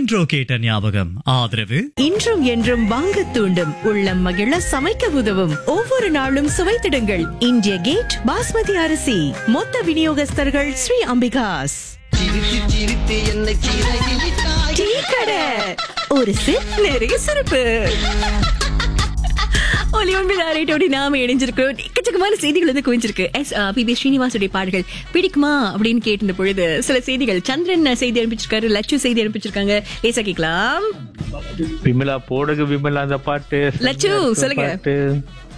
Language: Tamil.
இன்றோ கேட்ட ஞாபகம் ஆதரவு இன்றும் என்றும் வாங்க தூண்டும் உள்ளம் மகிழ சமைக்க உதவும் ஒவ்வொரு நாளும் சுவைத்திடுங்கள் இந்திய கேட் பாஸ்மதி அரிசி மொத்த விநியோகஸ்தர்கள் ஸ்ரீ அம்பிகாஸ் சிரித்து சிரித்து என்னை சிறையிலிட்டாய் டீ கடை ஒரு சிப் நிறைய சிறப்பு ஒலி ஒன்பில் அரேட்டோடு நாம இணைஞ்சிருக்கோம் எக்கச்சக்கமான செய்திகள் வந்து குவிஞ்சிருக்கு எஸ் பி பி ஸ்ரீனிவாசுடைய பாடல்கள் பிடிக்குமா அப்படின்னு கேட்டிருந்த பொழுது சில செய்திகள் சந்திரன் செய்தி அனுப்பிச்சிருக்காரு லட்சு செய்தி அனுப்பிச்சிருக்காங்க லேசா கேட்கலாம் விமலா போடுங்க விமலா அந்த பாட்டு லட்சு, செம்மையா இருக்கும் சொல்லுங்க. பாட்டு